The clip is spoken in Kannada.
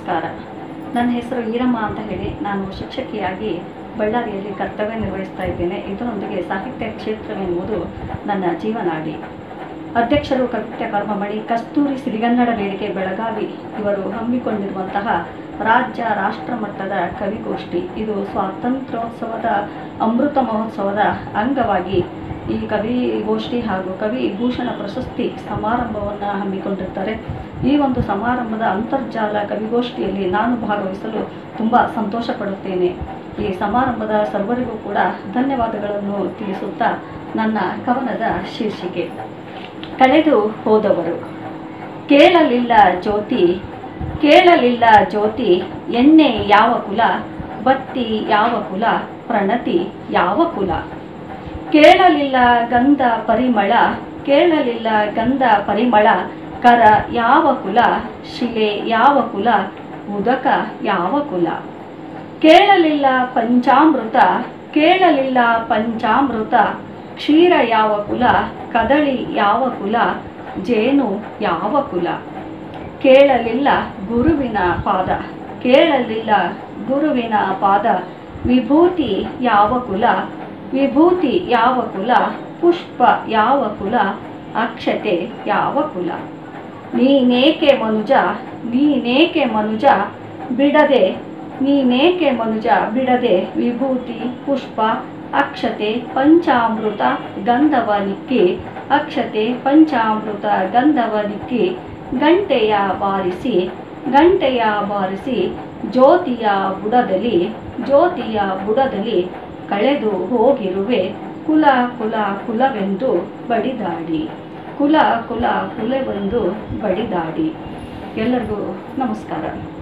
ನಮಸ್ಕಾರ ನನ್ನ ಹೆಸರು ಈರಮ್ಮ ಅಂತ ಹೇಳಿ ನಾನು ಶಿಕ್ಷಕಿಯಾಗಿ ಬಳ್ಳಾರಿಯಲ್ಲಿ ಕರ್ತವ್ಯ ನಿರ್ವಹಿಸ್ತಾ ಇದ್ದೇನೆ ಇದರೊಂದಿಗೆ ಸಾಹಿತ್ಯ ಕ್ಷೇತ್ರವೆನ್ನುವುದು ನನ್ನ ಜೀವನಾಡಿ ಅಧ್ಯಕ್ಷರು ಕವಿತ್ಯ ಕರ್ಮಮಣಿ ಕಸ್ತೂರಿ ಸಿರಿಗನ್ನಡ ವೇದಿಕೆ ಬೆಳಗಾವಿ ಇವರು ಹಮ್ಮಿಕೊಂಡಿರುವಂತಹ ರಾಜ್ಯ ರಾಷ್ಟ್ರ ಮಟ್ಟದ ಕವಿಗೋಷ್ಠಿ ಇದು ಸ್ವಾತಂತ್ರ್ಯೋತ್ಸವದ ಅಮೃತ ಮಹೋತ್ಸವದ ಅಂಗವಾಗಿ ಈ ಕವಿಗೋಷ್ಠಿ ಹಾಗೂ ಕವಿ ಭೂಷಣ ಪ್ರಶಸ್ತಿ ಸಮಾರಂಭವನ್ನು ಹಮ್ಮಿಕೊಂಡಿರ್ತಾರೆ ಈ ಒಂದು ಸಮಾರಂಭದ ಅಂತರ್ಜಾಲ ಕವಿಗೋಷ್ಠಿಯಲ್ಲಿ ನಾನು ಭಾಗವಹಿಸಲು ತುಂಬ ಸಂತೋಷ ಪಡುತ್ತೇನೆ ಈ ಸಮಾರಂಭದ ಸರ್ವರಿಗೂ ಕೂಡ ಧನ್ಯವಾದಗಳನ್ನು ತಿಳಿಸುತ್ತಾ ನನ್ನ ಕವನದ ಶೀರ್ಷಿಕೆ ಕಳೆದು ಹೋದವರು ಕೇಳಲಿಲ್ಲ ಜ್ಯೋತಿ ಕೇಳಲಿಲ್ಲ ಜ್ಯೋತಿ ಎಣ್ಣೆ ಯಾವ ಕುಲ ಬತ್ತಿ ಯಾವ ಕುಲ ಪ್ರಣತಿ ಯಾವ ಕುಲ ಕೇಳಲಿಲ್ಲ ಗಂಧ ಪರಿಮಳ ಕೇಳಲಿಲ್ಲ ಗಂಧ ಪರಿಮಳ ಕರ ಯಾವ ಕುಲ ಶಿಲೆ ಯಾವ ಕುಲ ಉದಕ ಯಾವ ಕುಲ ಕೇಳಲಿಲ್ಲ ಪಂಚಾಮೃತ ಕೇಳಲಿಲ್ಲ ಪಂಚಾಮೃತ ಕ್ಷೀರ ಯಾವ ಕುಲ ಕದಳಿ ಯಾವ ಕುಲ ಜೇನು ಯಾವ ಕುಲ ಕೇಳಲಿಲ್ಲ ಗುರುವಿನ ಪಾದ ಕೇಳಲಿಲ್ಲ ಗುರುವಿನ ಪಾದ ವಿಭೂತಿ ಯಾವ ಕುಲ ವಿಭೂತಿ ಯಾವ ಕುಲ ಪುಷ್ಪ ಯಾವ ಕುಲ ಅಕ್ಷತೆ ಯಾವ ಕುಲ ನೀನೇಕೆ ಮನುಜ ನೀನೇಕೆ ಮನುಜ ಬಿಡದೆ ನೀನೇಕೆ ಮನುಜ ಬಿಡದೆ ವಿಭೂತಿ ಪುಷ್ಪ ಅಕ್ಷತೆ ಪಂಚಾಮೃತ ಗಂಧವ ನಿಕ್ಕಿ ಅಕ್ಷತೆ ಪಂಚಾಮೃತ ಗಂಧವ ನಿಕ್ಕಿ ಗಂಟೆಯ ಬಾರಿಸಿ ಗಂಟೆಯ ಬಾರಿಸಿ ಜ್ಯೋತಿಯ ಬುಡದಲ್ಲಿ ಜ್ಯೋತಿಯ ಬುಡದಲ್ಲಿ ಕಳೆದು ಹೋಗಿರುವೆ ಕುಲ ಕುಲ ಕುಲವೆಂದು ಬಡಿದಾಡಿ ಕುಲ ಕುಲ ಕುಲವೆಂದು ಬಡಿದಾಡಿ ಎಲ್ಲರಿಗೂ ನಮಸ್ಕಾರ